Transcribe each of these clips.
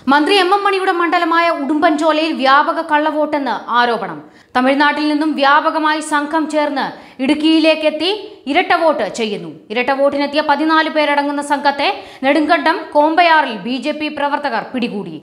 മന്ത്രി M M മണിയുടെ മണ്ഡലമായ ഉടുമ്പൻചോലയിൽ വ്യാപക കള്ളവോട്ടെന്ന് ആരോപണം തമിഴ്നാട്ടിൽ നിന്നും വ്യാപകമായി സംഘം ചേർന്ന് ഇടുക്കിയിലേക്കെത്തി ഇരട്ട വോട്ട് ചെയ്യുന്നു ഇരട്ട വോട്ടിനെത്തിയ പതിനാല് പേരടങ്ങുന്ന സംഘത്തെ നെടുങ്കണ്ടം കോമ്പയാറിൽ ബി ജെ പി പ്രവർത്തകർ പിടികൂടി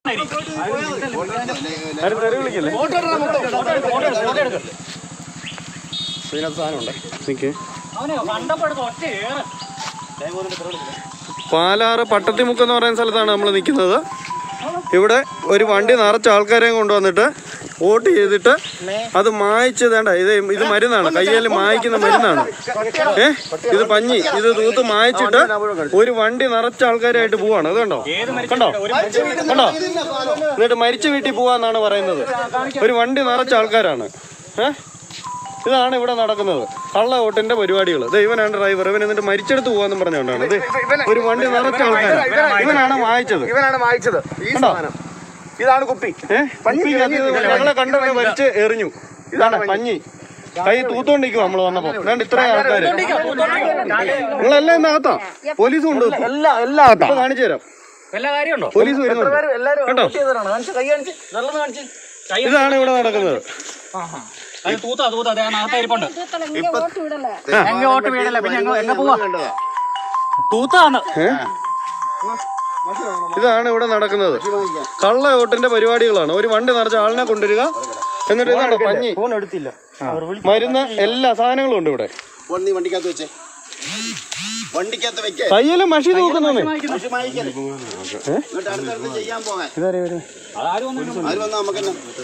പാലാറ് പട്ടത്തിമുക്ക് എന്ന് പറയുന്ന സ്ഥലത്താണ് നമ്മൾ നിൽക്കുന്നത് ഇവിടെ ഒരു വണ്ടി നിറച്ച ആൾക്കാരെയും കൊണ്ടുവന്നിട്ട് വോട്ട് ചെയ്തിട്ട് അത് മായ്ച്ച് വേണ്ട ഇത് ഇത് മരുന്നാണ് കയ്യിൽ മായ്ക്കുന്ന മരുന്നാണ് ഏ ഇത് പഞ്ഞി ഇത് തൂത്ത് മായ്ച്ചിട്ട് ഒരു വണ്ടി നിറച്ച ആൾക്കാരായിട്ട് പോവാണ് അത് കണ്ടോ കണ്ടോ കണ്ടോ എന്നിട്ട് മരിച്ച വീട്ടിൽ പോവാന്നാണ് പറയുന്നത് ഒരു വണ്ടി നിറച്ച ആൾക്കാരാണ് ഏ ഇതാണ് ഇവിടെ നടക്കുന്നത് കള്ള വോട്ടിന്റെ പരിപാടികൾ ഇത് ഇവനാണ് ഡ്രൈവർ ഇവൻ എന്നിട്ട് മരിച്ചെടുത്ത് പോവാന്നും പറഞ്ഞുകൊണ്ടാണ് ഇത് ഒരു വണ്ടി നിറച്ച ആൾക്കാർ ഇവനാണ് വായിച്ചത് ഇവനാണ് വായിച്ചത് ഈ സാധനം ഇതാണ് കുപ്പി ഏഹ് ഞങ്ങളെ കണ്ടവനെ വലിച്ച് എറിഞ്ഞു ഇതാണ് പഞ്ഞി കൈ തൂത്തോണ്ടിരിക്കും നമ്മള് വന്നപ്പോ ഇതാണ്ട് ഇത്രയും ആൾക്കാര് നിങ്ങളെല്ലാം ഇന്നകത്താ പോലീസ് കൊണ്ട് എല്ലാ എല്ലാ ഇപ്പൊ കാണിച്ചു തരാം എല്ലാ കാര്യമുണ്ടോ പോലീസ് വരുന്നുണ്ട് എല്ലാരും കേട്ടോ കാണിച്ച് കൈ കാണിച്ച് നല്ലത് കാണിച്ച് ഇതാണ് ഇവിടെ നടക്കുന്നത് അത് തൂത്താ തൂത്താ അതെ അകത്ത് ഇരിപ്പുണ്ട് എங்க ഓട്ട് വീടല്ല പിന്നെ ഞങ്ങൾ എങ്ങ പോവാ തൂത്താന്ന് ഇതാണ് ഇവിടെ നടക്കുന്നത് കള്ള വോട്ടിന്റെ പരിപാടികളാണ് ഒരു വണ്ടി നിറച്ച ആളിനെ കൊണ്ടുവരിക എന്നിട്ട് ഇതാണോ പഞ്ഞി ഫോൺ എടുത്തില്ല മരുന്ന് എല്ലാ സാധനങ്ങളും ഉണ്ട് ഇവിടെ നീ വണ്ടിക്കകത്ത് വെച്ചേ വണ്ടിക്കകത്ത് വെക്കേ കയ്യില് മഷി തൂക്കുന്നേ എന്നിട്ട് അടുത്തടുത്ത് ചെയ്യാൻ പോകാൻ ആര് വന്നാ നമുക്ക്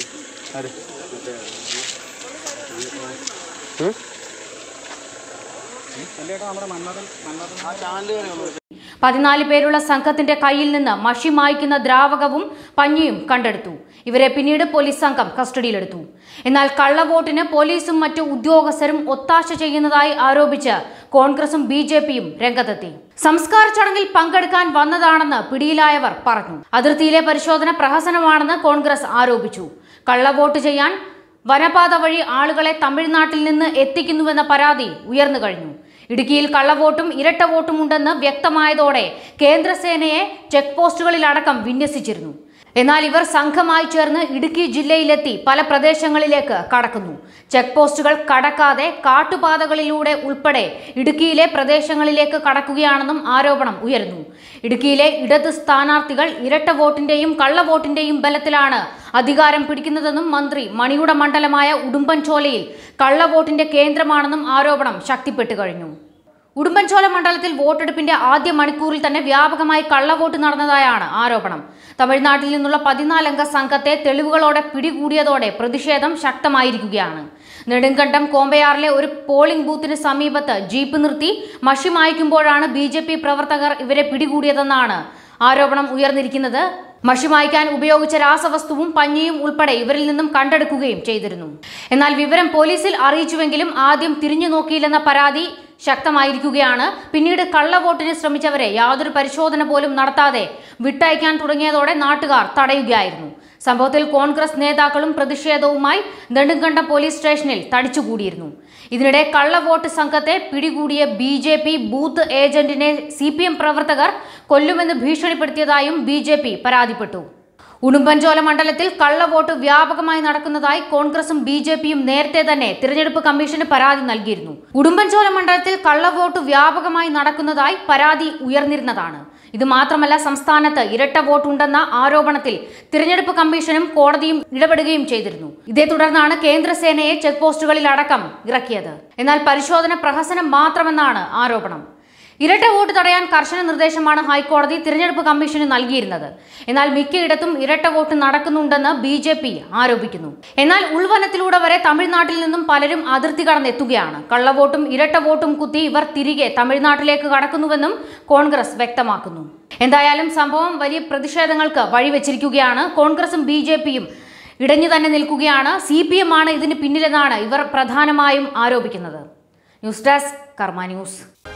പതിനാല് പേരുള്ള സംഘത്തിന്റെ കയ്യിൽ നിന്ന് മഷി മായ്ക്കുന്ന ദ്രാവകവും പഞ്ഞിയും കണ്ടെടുത്തു ഇവരെ പിന്നീട് പോലീസ് സംഘം കസ്റ്റഡിയിലെടുത്തു എന്നാൽ കള്ളവോട്ടിന് പോലീസും മറ്റു ഉദ്യോഗസ്ഥരും ഒത്താശ ചെയ്യുന്നതായി ആരോപിച്ച് കോൺഗ്രസും ബി ജെ പിയും രംഗത്തെത്തി സംസ്കാര ചടങ്ങിൽ പങ്കെടുക്കാൻ വന്നതാണെന്ന് പിടിയിലായവർ പറഞ്ഞു അതിർത്തിയിലെ പരിശോധന പ്രഹസനമാണെന്ന് കോൺഗ്രസ് ആരോപിച്ചു കള്ളവോട്ട് ചെയ്യാൻ വനപാത വഴി ആളുകളെ തമിഴ്നാട്ടിൽ നിന്ന് എത്തിക്കുന്നുവെന്ന പരാതി ഉയർന്നു കഴിഞ്ഞു ഇടുക്കിയിൽ കള്ളവോട്ടും ഇരട്ട വോട്ടും ഉണ്ടെന്ന് വ്യക്തമായതോടെ കേന്ദ്രസേനയെ ചെക്ക് പോസ്റ്റുകളിലടക്കം വിന്യസിച്ചിരുന്നു എന്നാൽ ഇവർ സംഘമായി ചേർന്ന് ഇടുക്കി ജില്ലയിലെത്തി പല പ്രദേശങ്ങളിലേക്ക് കടക്കുന്നു ചെക്ക് പോസ്റ്റുകൾ കടക്കാതെ കാട്ടുപാതകളിലൂടെ ഉൾപ്പെടെ ഇടുക്കിയിലെ പ്രദേശങ്ങളിലേക്ക് കടക്കുകയാണെന്നും ആരോപണം ഉയരുന്നു ഇടുക്കിയിലെ ഇടത് സ്ഥാനാർത്ഥികൾ ഇരട്ട വോട്ടിന്റെയും കള്ളവോട്ടിന്റെയും ബലത്തിലാണ് അധികാരം പിടിക്കുന്നതെന്നും മന്ത്രി മണിയുടെ മണ്ഡലമായ ഉടുമ്പൻചോലയിൽ കള്ളവോട്ടിന്റെ കേന്ദ്രമാണെന്നും ആരോപണം ശക്തിപ്പെട്ടു കഴിഞ്ഞു ഉടുമ്പൻചോല മണ്ഡലത്തിൽ വോട്ടെടുപ്പിന്റെ ആദ്യ മണിക്കൂറിൽ തന്നെ വ്യാപകമായി കള്ളവോട്ട് നടന്നതായാണ് ആരോപണം തമിഴ്നാട്ടിൽ നിന്നുള്ള പതിനാലംഗ സംഘത്തെ തെളിവുകളോടെ പിടികൂടിയതോടെ പ്രതിഷേധം ശക്തമായിരിക്കുകയാണ് നെടുങ്കണ്ടം കോമ്പയാറിലെ ഒരു പോളിംഗ് ബൂത്തിന് സമീപത്ത് ജീപ്പ് നിർത്തി മഷി മായ്ക്കുമ്പോഴാണ് ബി ജെ പി പ്രവർത്തകർ ഇവരെ പിടികൂടിയതെന്നാണ് ആരോപണം ഉയർന്നിരിക്കുന്നത് മഷി മായ്ക്കാൻ ഉപയോഗിച്ച രാസവസ്തുവും പഞ്ഞിയും ഉൾപ്പെടെ ഇവരിൽ നിന്നും കണ്ടെടുക്കുകയും ചെയ്തിരുന്നു എന്നാൽ വിവരം പോലീസിൽ അറിയിച്ചുവെങ്കിലും ആദ്യം തിരിഞ്ഞു നോക്കിയില്ലെന്ന പരാതി ശക്തമായിരിക്കുകയാണ് പിന്നീട് കള്ളവോട്ടിന് ശ്രമിച്ചവരെ യാതൊരു പരിശോധന പോലും നടത്താതെ വിട്ടയക്കാൻ തുടങ്ങിയതോടെ നാട്ടുകാർ തടയുകയായിരുന്നു സംഭവത്തിൽ കോൺഗ്രസ് നേതാക്കളും പ്രതിഷേധവുമായി നെടുങ്കണ്ടം പോലീസ് സ്റ്റേഷനിൽ തടിച്ചുകൂടിയിരുന്നു ഇതിനിടെ കള്ളവോട്ട് സംഘത്തെ പിടികൂടിയ ബി ജെ പി ബൂത്ത് ഏജന്റിനെ സി പി എം പ്രവർത്തകർ കൊല്ലുമെന്ന് ഭീഷണിപ്പെടുത്തിയതായും ബി ജെ പി പരാതിപ്പെട്ടു ഉടുമ്പൻചോല മണ്ഡലത്തിൽ കള്ളവോട്ട് വ്യാപകമായി നടക്കുന്നതായി കോൺഗ്രസും ബി ജെ പിയും നേരത്തെ തന്നെ തിരഞ്ഞെടുപ്പ് കമ്മീഷന് പരാതി നൽകിയിരുന്നു ഉടുമ്പൻചോല മണ്ഡലത്തിൽ കള്ളവോട്ട് വ്യാപകമായി നടക്കുന്നതായി പരാതി ഉയർന്നിരുന്നതാണ് ഇത് മാത്രമല്ല സംസ്ഥാനത്ത് ഇരട്ട വോട്ടുണ്ടെന്ന ആരോപണത്തിൽ തിരഞ്ഞെടുപ്പ് കമ്മീഷനും കോടതിയും ഇടപെടുകയും ചെയ്തിരുന്നു ഇതേ തുടർന്നാണ് കേന്ദ്രസേനയെ ചെക്ക് പോസ്റ്റുകളിൽ അടക്കം ഇറക്കിയത് എന്നാൽ പരിശോധന പ്രഹസനം മാത്രമെന്നാണ് ആരോപണം ഇരട്ട വോട്ട് തടയാൻ കർശന നിർദ്ദേശമാണ് ഹൈക്കോടതി തിരഞ്ഞെടുപ്പ് കമ്മീഷന് നൽകിയിരുന്നത് എന്നാൽ മിക്കയിടത്തും ഇരട്ട വോട്ട് നടക്കുന്നുണ്ടെന്ന് ബി ജെ പി ആരോപിക്കുന്നു എന്നാൽ ഉൾവനത്തിലൂടെ വരെ തമിഴ്നാട്ടിൽ നിന്നും പലരും അതിർത്തി കടന്നെത്തുകയാണ് കള്ളവോട്ടും ഇരട്ട വോട്ടും കുത്തി ഇവർ തിരികെ തമിഴ്നാട്ടിലേക്ക് കടക്കുന്നുവെന്നും കോൺഗ്രസ് വ്യക്തമാക്കുന്നു എന്തായാലും സംഭവം വലിയ പ്രതിഷേധങ്ങൾക്ക് വഴിവെച്ചിരിക്കുകയാണ് കോൺഗ്രസും ബി ജെ പിയും ഇടഞ്ഞു തന്നെ നിൽക്കുകയാണ് സി പി എം ആണ് ഇതിന് പിന്നിലെന്നാണ് ഇവർ പ്രധാനമായും ആരോപിക്കുന്നത് ന്യൂസ് ഡെസ്ക് കർമ്മ ന്യൂസ്